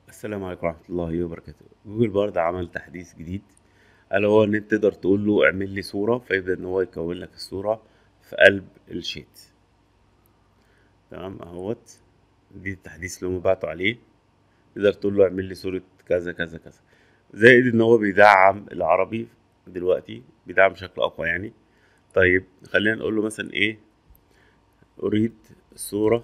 السلام عليكم ورحمة الله وبركاته جوجل بارد عمل تحديث جديد ألا هو إن أنت تقدر تقول له اعمل لي صورة فيبدأ إن هو يكون لك الصورة في قلب الشيت تمام أهوت دي التحديث اللي هم بعتوا عليه تقدر تقول له اعمل لي صورة كذا كذا كذا زائد إن هو بيدعم العربي دلوقتي بيدعم بشكل أقوى يعني طيب خلينا نقول له مثلا إيه أريد صورة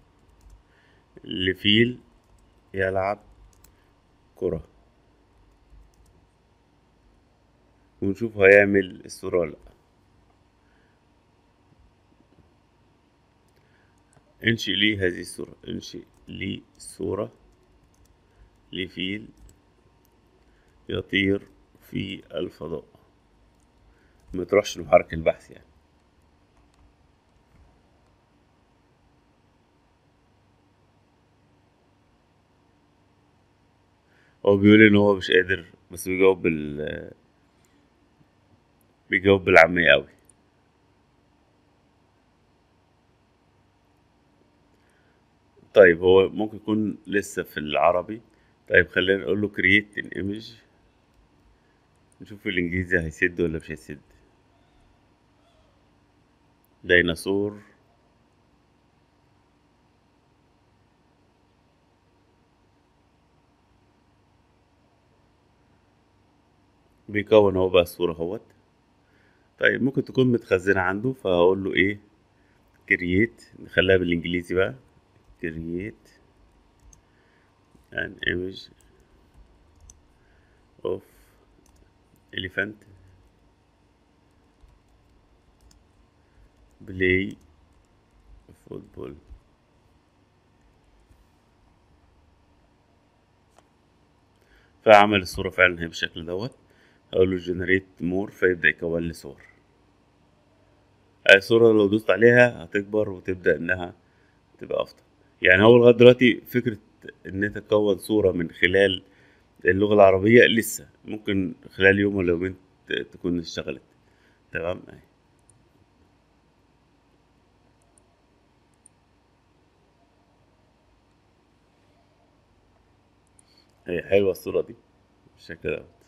لفيل يلعب كرة ونشوف هيعمل الصورة ولا لأ انشئ لي هذه الصورة انشئ لي صورة لفيل يطير في الفضاء ما تروحش لمحرك البحث يعني هو بيقول ان هو مش قادر بس بيجاوب بال بيجاوب بالعامية قوي طيب هو ممكن يكون لسه في العربي طيب خلينا نقول له create an image نشوف الانجليزي هيسد ولا مش هيسد ديناصور بيكون هو بقى الصورة اهوت طيب ممكن تكون متخزنة عنده فهقول له ايه create نخليها بالانجليزي بقى create an image of elephant play football فعمل الصورة فعلا هي بالشكل دوت اقول له generate more فيبدأ يكون لي صور الصورة لو دوست عليها هتكبر وتبدأ انها تبقى افضل يعني هو لغاية دلوقتي فكرة ان انت تكون صورة من خلال اللغة العربية لسه ممكن خلال يوم ولا يومين تكون اشتغلت تمام هي حلوة الصورة دي بالشكل دوت